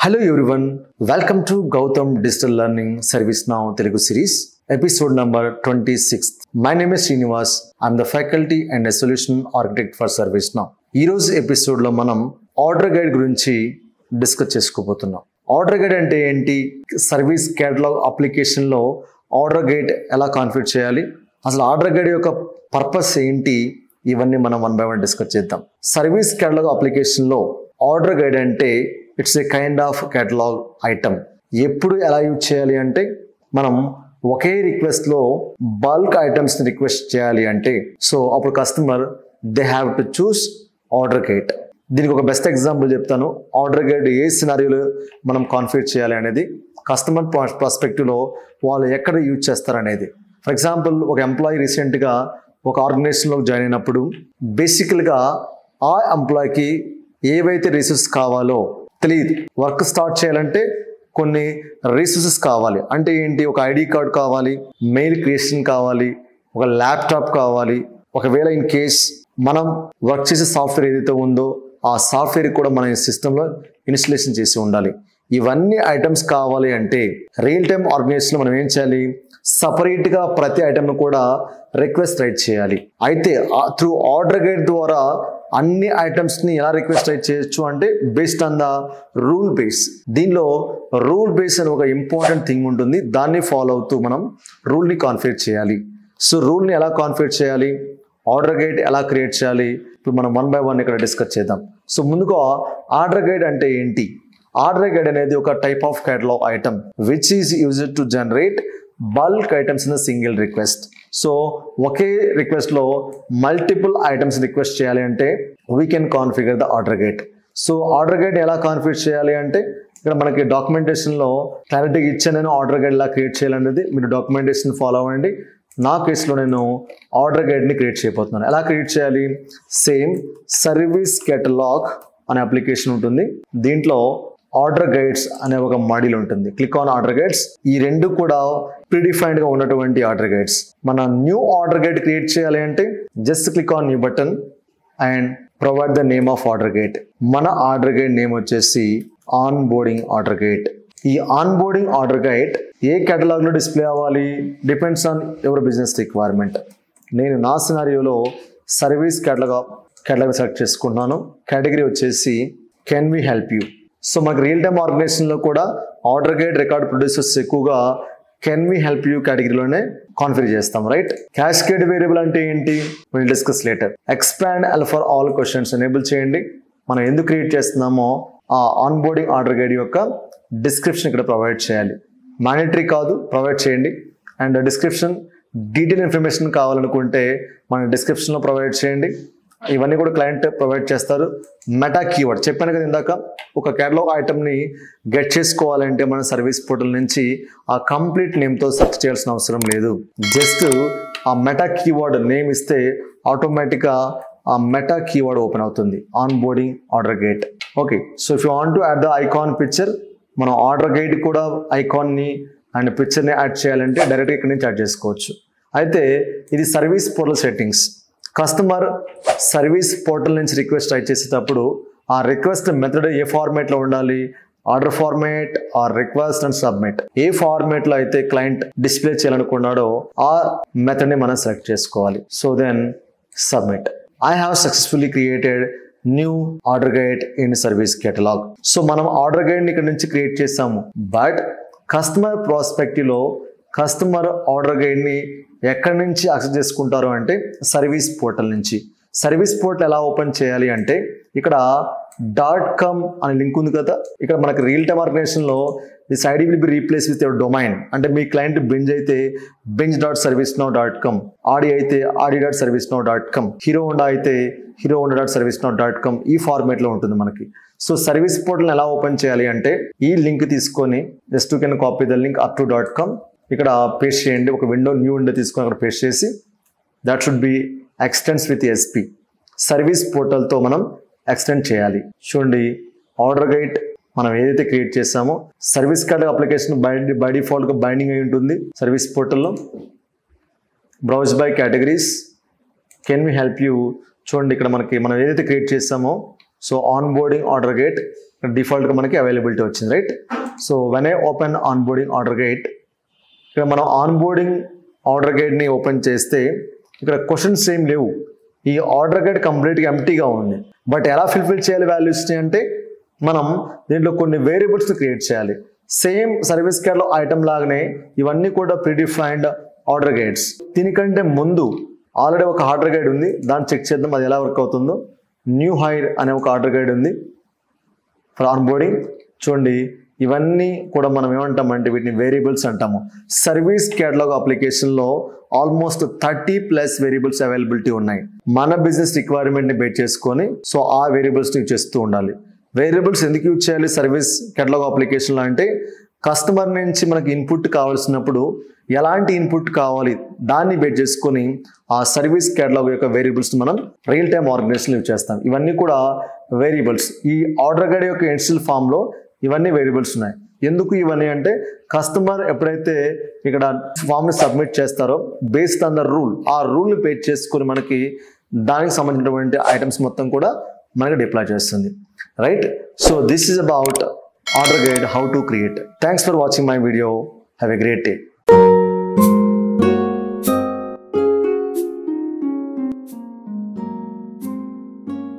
hello everyone welcome to Gautam digital learning ServiceNow Telugu series episode number twenty six my name is Srinivas I'm the faculty and solution architect for ServiceNow ఈ రోజు episode లో మనం order guide గురించి discuss చేసుకోబోతున్నాం order guide అంటే ఏంటి service catalogue application లో order guide ఎలా కాన్ఫిగర్ చేయాలి అసలు ఆర్డర్ గైడ్ యొక్క పర్పస్ ఏంటి ఇవన్నీ మనం వన్ బై వన్ డిస్కస్ చేద్దాం సర్వీస్ కేటలాగ్ అప్లికేషన్ లో ఆర్డర్ గైడ్ అంటే it's a kind of catalogue item ఎప్పుడు ఎలా యూజ్ చేయాలి అంటే మనం ఒకే రిక్వెస్ట్ లో బల్క్ ఐటమ్స్ ని రిక్వెస్ట్ చేయాలి అంటే సో అప్పుడు customer they have to choose order guide దీనికి ఒక బెస్ట్ ఎగ్జాంపుల్ చెప్తాను ఆర్డర్ గైడ్ ఏ సినారియోలో మనం కాన్ఫిగర్ చేయాలి అనేది కస్టమర్ పర్స్పెక్టివ్లో వాళ్ళు ఎక్కడ యూజ్ చేస్తారు అనేది ఫర్ ఎగ్జాంపుల్ ఒక ఎంప్లాయీ రీసెంట్గా ఒక ఆర్గనైజేషన్లో జాయిన్ అయినప్పుడు బేసికల్గా ఆ ఎంప్లాయీకి ఏవైతే రిసోర్సెస్ కావాలో తెలియదు వర్క్ స్టార్ట్ చేయాలంటే కొన్ని రిసోర్సెస్ కావాలి అంటే ఏంటి ఒక ఐడి కార్డ్ కావాలి మెయిల్ క్రియేషన్ కావాలి ఒక ల్యాప్టాప్ కావాలి ఒకవేళ ఇన్ కేస్ మనం వర్క్ చేసే సాఫ్ట్వేర్ ఏదైతే ఉందో ఆ సాఫ్ట్వేర్ కూడా మన సిస్టంలో ఇన్స్టలేషన్ చేసి ఉండాలి ఇవన్నీ ఐటమ్స్ కావాలి అంటే రియల్ టైమ్ ఆర్గనైజేషన్ మనం ఏం చేయాలి సపరేట్ గా ప్రతి ఐటమ్ కూడా రిక్వెస్ట్ రైట్ చేయాలి అయితే త్రూ ఆర్డర్ గైడ్ ద్వారా అన్ని ఐటమ్స్ ని ఎలా రిక్వెస్ట్ రైట్ చేయొచ్చు అంటే based on the rule base దీనిలో రూల్ బేస్ అని ఒక ఇంపార్టెంట్ థింగ్ ఉంటుంది దాన్ని ఫాలో అవుతూ మనం రూల్ ని కాన్ఫిగర్ చేయాలి సో రూల్ ని ఎలా కాన్ఫిగర్ చేయాలి ఆర్డర్ గైడ్ ఎలా క్రియేట్ చేయాలి ఇప్పుడు మనం వన్ బై వన్ ఇక్కడ డిస్కస్ చేద్దాం సో ముందుగా ఆర్డర్ గైడ్ అంటే ఏంటి ఆర్డర్ గైడ్ అనేది ఒక type of catalogue item which is used to generate bulk items in single request so ఒకే రిక్వెస్ట్ లో మల్టిపుల్ ఐటమ్స్ రిక్వెస్ట్ చేయాలి అంటే we can configure the order guide so order guide ఎలా configure చేయాలి అంటే ఇక్కడ మనకి డాక్యుమెంటేషన్ లో క్లారిటీగా ఇచ్చా నేను ఆర్డర్ గైడ్ ఎలా క్రియేట్ చేయాలనేది మీరు డాక్యుమెంటేషన్ ఫాలో అవ్వండి నా కేసులో నేను ఆర్డర్ గైడ్ని క్రియేట్ చేయబోతున్నాను ఎలా క్రియేట్ చేయాలి సేమ్ సర్వీస్ కేటలాగ్ అనే అప్లికేషన్ ఉంటుంది దీంట్లో ఆర్డర్ గైడ్స్ అనే ఒక మాడ్యూల్ ఉంటుంది క్లిక్ ఆన్ ఆర్డర్ గైడ్స్ ఈ రెండు కూడా ప్రీడిఫైన్డ్ గా ఉన్నటువంటి ఆర్డర్ గైడ్స్ మన న్యూ ఆర్డర్ గైడ్ క్రియేట్ చేయాలి అంటే just click on new button and provide the name of order guide మన ఆర్డర్ గైడ్ నేమ్ వచ్చేసి ఆన్ బోర్డింగ్ ఆర్డర్ గైడ్ ఈ ఆన్ బోర్డింగ్ ఆర్డర్ గైడ్ ఏ కేటలాగ్ లో డిస్ప్లే అవ్వాలి depends on ever business requirement నేను నా సినారియోలో సర్వీస్ కేటలాగ్ కేటలాగ్ సెలెక్ట్ చేసుకుంటున్నాను కేటగిరీ వచ్చేసి can we help you so మనకి రియల్ టైమ్ ఆర్గనైజేషన్లో కూడా ఆర్డర్ గైడ్ రికార్డ్ ప్రొడ్యూసర్స్ ఎక్కువగా కెన్ వి హెల్ప్ యూ కేటగిరీలోనే కాన్ఫిగర్ చేస్తాం రైట్ క్యాస్కేడ్ వేరియబుల్ అంటే ఏంటి will discuss later expand all for all questions enable చేయండి మనం ఎందుకు క్రియేట్ చేస్తున్నామో ఆ ఆన్ బోర్డింగ్ ఆర్డర్ గైడ్ యొక్క డిస్క్రిప్షన్ ఇక్కడ ప్రొవైడ్ చేయాలి మానిటరీ కాదు ప్రొవైడ్ చేయండి అండ్ డిస్క్రిప్షన్ డీటెయిల్ ఇన్ఫర్మేషన్ కావాలనుకుంటే మన డిస్క్రిప్షన్లో ప్రొవైడ్ చేయండి ఇవన్నీ కూడా క్లయింట్ ప్రొవైడ్ చేస్తారు మెటా కీవర్డ్ చెప్పాను కదా ఇందాక ఒక కేటలాగ్ ఐటమ్ని గెట్ చేసుకోవాలంటే మన సర్వీస్ పోర్టల్ నుంచి ఆ కంప్లీట్ నేమ్తో సెర్చ్ చేయాల్సిన అవసరం లేదు జస్ట్ ఆ మెటా కీవర్డ్ నేమ్ ఇస్తే ఆటోమేటిక్గా ఆ మెటా కీవర్డ్ ఓపెన్ అవుతుంది onboarding order gate okay so if you want to add the icon picture మనం ఆర్డర్ గైడ్ కూడా ఐకాన్ని అండ్ పిక్చర్ని యాడ్ చేయాలంటే డైరెక్ట్గా ఇక్కడ నుంచి యాడ్ చేసుకోవచ్చు అయితే ఇది service portal settings customer service portal నుంచి రిక్వెస్ట్ టైప్ చేసేటప్పుడు ఆ రిక్వెస్ట్ మెథడ్ ఏ ఫార్మేట్లో ఉండాలి order format or request and submit ఏ ఫార్మేట్లో అయితే క్లయింట్ డిస్ప్లే చేయాలనుకున్నాడో ఆ మెథడ్ని మనం సెలెక్ట్ చేసుకోవాలి so then submit I have successfully created new order guide in service catalogue so మనం ఆర్డర్ గైడ్ని ఇక్కడ నుంచి క్రియేట్ చేసాము బట్ కస్టమర్ ప్రాస్పెక్టివ్లో కస్టమర్ ఆర్డర్ గైడ్ని ఎక్కడి నుంచి యాక్సెస్ చేసుకుంటారు అంటే సర్వీస్ పోర్టల్ నుంచి సర్వీస్ పోర్టల్ ఎలా ఓపెన్ చేయాలి అంటే ఇక్కడ డాట్ కామ్ అనే లింక్ ఉంది కదా ఇక్కడ మనకి రియల్ టైమ్ ఆర్గనైజేషన్లో this ID will be replace with your domain అంటే మీ క్లయింట్ బెంజ్ అయితే Benz dot service now dot com Audi అయితే Audi dot service now dot com Hero Honda అయితే Hero Honda dot service now dot com ఈ ఫార్మేట్లో ఉంటుంది మనకి సో సర్వీస్ పోర్టల్ ఎలా ఓపెన్ చేయాలి అంటే ఈ లింక్ తీసుకొని just you can copy the link up to dot com ఇక్కడ పేస్ట్ చేయండి ఒక విండో న్యూ విండో తీసుకొని అక్కడ పేస్ట్ చేసి that should be extends with SP service పోర్టల్తో మనం ఎక్స్టెండ్ చేయాలి చూడండి ఆర్డర్ గైడ్ మనం ఏదైతే క్రియేట్ చేసామో service card application by by డిఫాల్ట్గా బైండింగ్ అయి ఉంటుంది సర్వీస్ పోర్టల్లో browse by categories can we help you చూడండి ఇక్కడ మనకి మనం ఏదైతే క్రియేట్ చేసామో so onboarding order gate డిఫాల్ట్గా మనకి అవైలబిలిటీ వచ్చింది right so when I open onboarding order gate ఇక్కడ మనం ఆన్ బోర్డింగ్ ఆర్డర్ గైడ్ని ఓపెన్ చేస్తే ఇక్కడ క్వశ్చన్స్ ఏం లేవు ఈ ఆర్డర్ గైడ్ కంప్లీట్గా ఎంటీగా ఉంది బట్ ఎలా ఫిల్ఫిల్ చేయాలి వాల్యూస్ని అంటే మనం దీంట్లో కొన్ని వేరియబుల్స్ని క్రియేట్ చేయాలి సేమ్ సర్వీస్ కార్డ్లో ఐటమ్ లాగానే ఇవన్నీ కూడా ప్రీడిఫైన్డ్ ఆర్డర్ గైడ్స్ దీనికంటే ముందు ఆల్రెడీ ఒక ఆర్డర్ గైడ్ ఉంది దాన్ని చెక్ చేద్దాం అది ఎలా వర్క్ అవుతుందో న్యూ హైర్ అనే ఒక ఆర్డర్ గైడ్ ఉంది ఫర్ ఆన్ బోర్డింగ్ చూడండి ఇవన్నీ కూడా మనం ఏమంటామంటే వీటిని వేరియబుల్స్ అంటాము సర్వీస్ కేటలాగ్ అప్లికేషన్లో almost thirty plus variables availability ఉన్నాయి మన బిజినెస్ రిక్వైర్మెంట్ని బేట్ చేసుకొని సో ఆ వేరియబుల్స్ని యూజ్ చేస్తూ ఉండాలి వేరియబుల్స్ ఎందుకు యూజ్ చేయాలి సర్వీస్ కేటలాగ్ అప్లికేషన్లో అంటే కస్టమర్ నుంచి మనకి ఇన్పుట్ కావాల్సినప్పుడు ఎలాంటి ఇన్పుట్ కావాలి దాన్ని బేట్ చేసుకొని ఆ సర్వీస్ కేటలాగ్ యొక్క వేరియబుల్స్ మనం రియల్ టైమ్ ఆర్గనైజేషన్ యూజ్ చేస్తాం ఇవన్నీ కూడా వేరియబుల్స్ ఈ ఆర్డర్ గడి యొక్క ఎన్సిల్ ఫామ్లో ఇవన్నీ వేరియబుల్స్ ఉన్నాయి ఎందుకు ఇవన్నీ అంటే కస్టమర్ ఎప్పుడైతే ఇక్కడ ఫామ్ని సబ్మిట్ చేస్తారో బేస్డ్ ఆన్ ద రూల్ ఆ రూల్ని పేట్ చేసుకొని మనకి దానికి సంబంధించినటువంటి ఐటమ్స్ మొత్తం కూడా మనకి డిప్లాయ్ చేస్తుంది right so this is about order guide how to create thanks for watching my video have a great day